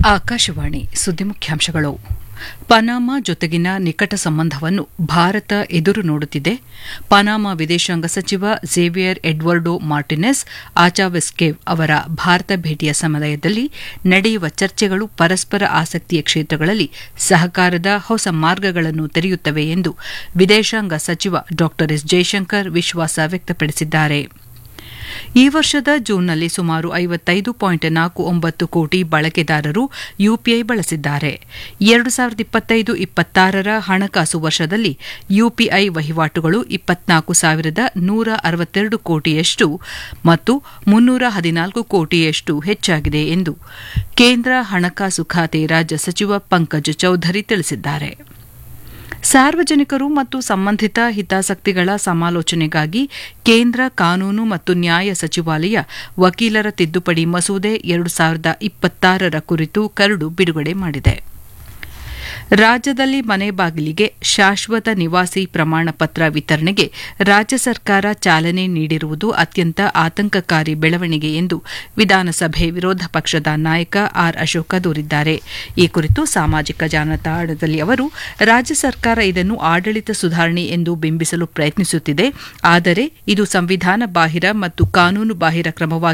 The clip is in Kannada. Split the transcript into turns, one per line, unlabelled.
ಆಕಾಶವಾಣಿ ಸುದ್ದಿ ಮುಖ್ಯಾಂಶಗಳು ಪನಾಮಾ ಜೊತೆಗಿನ ನಿಕಟ ಸಂಬಂಧವನ್ನು ಭಾರತ ಎದುರು ನೋಡುತ್ತಿದೆ ಪನಾಮಾ ವಿದೇಶಾಂಗ ಸಚಿವ ಝೇವಿಯರ್ ಎಡ್ವರ್ಡೋ ಮಾರ್ಟಿನೆಸ್ ಆಚಾವೆಸ್ಕೇವ್ ಅವರ ಭಾರತ ಭೇಟಿಯ ಸಮಯದಲ್ಲಿ ನಡೆಯುವ ಚರ್ಚೆಗಳು ಪರಸ್ಪರ ಆಸಕ್ತಿಯ ಕ್ಷೇತ್ರಗಳಲ್ಲಿ ಸಹಕಾರದ ಹೊಸ ಮಾರ್ಗಗಳನ್ನು ತೆರೆಯುತ್ತವೆ ಎಂದು ವಿದೇಶಾಂಗ ಸಚಿವ ಡಾ ಎಸ್ ಜೈಶಂಕರ್ ವಿಶ್ವಾಸ ವ್ಯಕ್ತಪಡಿಸಿದ್ದಾರೆ ಈ ವರ್ಷದ ಜೂನ್ನಲ್ಲಿ ಸುಮಾರು ಐವತ್ತೈದು ಪಾಯಿಂಟ್ ನಾಲ್ಕು ಒಂಬತ್ತು ಕೋಟಿ ಬಳಕೆದಾರರು ಯುಪಿಐ ಬಳಸಿದ್ದಾರೆ ಎರಡು ಸಾವಿರದ ಇಪ್ಪತ್ತೈದು ಇಪ್ಪತ್ತಾರರ ಹಣಕಾಸು ವರ್ಷದಲ್ಲಿ ಯುಪಿಐ ವಹಿವಾಟುಗಳು ಇಪ್ಪತ್ನಾಲ್ಕು ಸಾವಿರದ ನೂರ ಅರವತ್ತೆರಡು ಕೋಟಿಯಷ್ಟು ಮತ್ತು ಮುನ್ನೂರ ಹದಿನಾಲ್ಕು ಕೋಟಿಯಷ್ಟು ಹೆಚ್ಚಾಗಿದೆ ಎಂದು ಕೇಂದ್ರ ಹಣಕಾಸು ಖಾತೆ ರಾಜ್ಯ ಸಚಿವ ಪಂಕಜ್ ಚೌಧರಿ ತಿಳಿಸಿದ್ದಾರೆ ಸಾರ್ವಜನಿಕರು ಮತ್ತು ಸಂಬಂಧಿತ ಹಿತಾಸಕ್ತಿಗಳ ಸಮಾಲೋಚನೆಗಾಗಿ ಕೇಂದ್ರ ಕಾನೂನು ಮತ್ತು ನ್ಯಾಯ ಸಚಿವಾಲಯ ವಕೀಲರ ತಿದ್ದುಪಡಿ ಮಸೂದೆ ಎರಡು ಸಾವಿರದ ಇಪ್ಪತ್ತಾರರ ಕುರಿತು ಕರಡು ಬಿಡುಗಡೆ ಮಾಡಿದೆ ರಾಜ್ಯದಲ್ಲಿ ಮನೆ ಬಾಗಿಲಿಗೆ ಶಾಶ್ವತ ನಿವಾಸಿ ಪ್ರಮಾಣ ಪತ್ರ ವಿತರಣೆಗೆ ರಾಜ್ಯ ಸರ್ಕಾರ ಚಾಲನೆ ನೀಡಿರುವುದು ಅತ್ಯಂತ ಆತಂಕಕಾರಿ ಬೆಳವಣಿಗೆ ಎಂದು ವಿಧಾನಸಭೆ ವಿರೋಧ ಪಕ್ಷದ ನಾಯಕ ಆರ್ ಅಶೋಕ ದೂರಿದ್ದಾರೆ ಈ ಕುರಿತು ಸಾಮಾಜಿಕ ಜಾಲತಾಣದಲ್ಲಿ ಅವರು ರಾಜ್ಯ ಸರ್ಕಾರ ಇದನ್ನು ಆಡಳಿತ ಸುಧಾರಣೆ ಎಂದು ಬಿಂಬಿಸಲು ಪ್ರಯತ್ನಿಸುತ್ತಿದೆ ಆದರೆ ಇದು ಸಂವಿಧಾನ ಬಾಹಿರ ಮತ್ತು ಕಾನೂನು ಬಾಹಿರ ಕ್ರಮವಾಗಿ